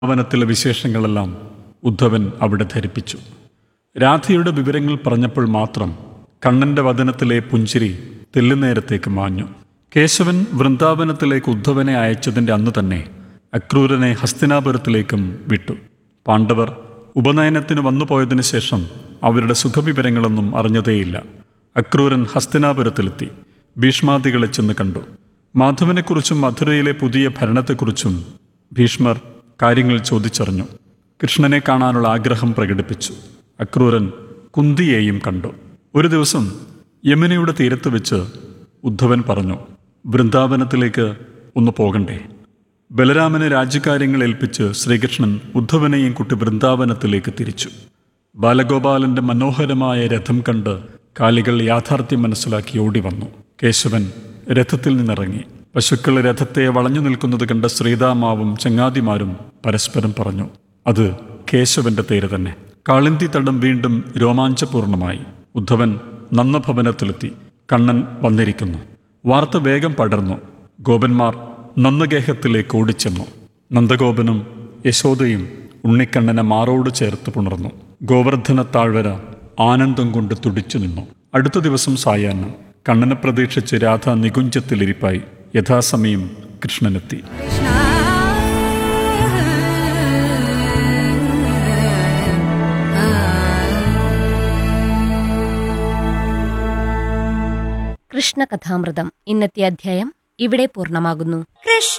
ഭവനത്തിലെ വിശേഷങ്ങളെല്ലാം ഉദ്ധവൻ അവിടെ ധരിപ്പിച്ചു രാധയുടെ വിവരങ്ങൾ പറഞ്ഞപ്പോൾ മാത്രം കണ്ണന്റെ വദനത്തിലെ പുഞ്ചിരി തെല്ലുനേരത്തേക്ക് മാഞ്ഞു കേശവൻ വൃന്ദാവനത്തിലേക്ക് ഉദ്ധവനെ അയച്ചതിൻ്റെ അന്ന് തന്നെ അക്രൂരനെ ഹസ്തിനാപുരത്തിലേക്കും വിട്ടു പാണ്ഡവർ ഉപനയനത്തിന് വന്നുപോയതിനു ശേഷം അവരുടെ സുഖവിവരങ്ങളൊന്നും അറിഞ്ഞതേയില്ല അക്രൂരൻ ഹസ്തിനാപുരത്തിലെത്തി ഭീഷ്മാദികളെ ചെന്ന് കണ്ടു മാധവനെക്കുറിച്ചും മധുരയിലെ പുതിയ ഭരണത്തെക്കുറിച്ചും ഭീഷ്മർ കാര്യങ്ങൾ ചോദിച്ചറിഞ്ഞു കൃഷ്ണനെ കാണാനുള്ള ആഗ്രഹം പ്രകടിപ്പിച്ചു അക്രൂരൻ കുന്തിയെയും കണ്ടു ഒരു ദിവസം യമുനയുടെ തീരത്ത് വെച്ച് ഉദ്ധവൻ പറഞ്ഞു വൃന്ദാവനത്തിലേക്ക് ഒന്ന് പോകണ്ടേ ബലരാമനെ രാജ്യകാര്യങ്ങൾ ഏൽപ്പിച്ച് ശ്രീകൃഷ്ണൻ ഉദ്ധവനെയും കുട്ടി വൃന്ദാവനത്തിലേക്ക് തിരിച്ചു ബാലഗോപാലന്റെ മനോഹരമായ രഥം കണ്ട് കാലികൾ യാഥാർത്ഥ്യം മനസ്സിലാക്കി ഓടി വന്നു കേശവൻ രഥത്തിൽ നിന്നിറങ്ങി പശുക്കൾ രഥത്തെ വളഞ്ഞു നിൽക്കുന്നത് കണ്ട ശ്രീതാമാവും ചങ്ങാതിമാരും പരസ്പരം പറഞ്ഞു അത് കേശവന്റെ തേര് തന്നെ കാളിന്തി തടം വീണ്ടും രോമാഞ്ചപൂർണമായി ഉദ്ധവൻ നന്നഭവനത്തിലെത്തി കണ്ണൻ വന്നിരിക്കുന്നു വാർത്ത വേഗം പടർന്നു ഗോപന്മാർ നന്ദഗേഹത്തിലേക്ക് ഓടിച്ചെന്നു നന്ദഗോപനും യശോദയും ഉണ്ണിക്കണ്ണനെ മാറോട് ചേർത്ത് പുണർന്നു ഗോവർദ്ധന താഴ്വര ആനന്ദം കൊണ്ട് തുടിച്ചു നിന്നു അടുത്ത ദിവസം സായാഹ്നം കണ്ണനെ പ്രതീക്ഷിച്ച് രാധ നികുഞ്ചത്തിലിരിപ്പായി യഥാസമയം കൃഷ്ണനെത്തി കൃഷ്ണകഥാമൃതം ഇന്നത്തെ അധ്യായം ഇവിടെ പൂർണ്ണമാകുന്നു കൃഷ്ണ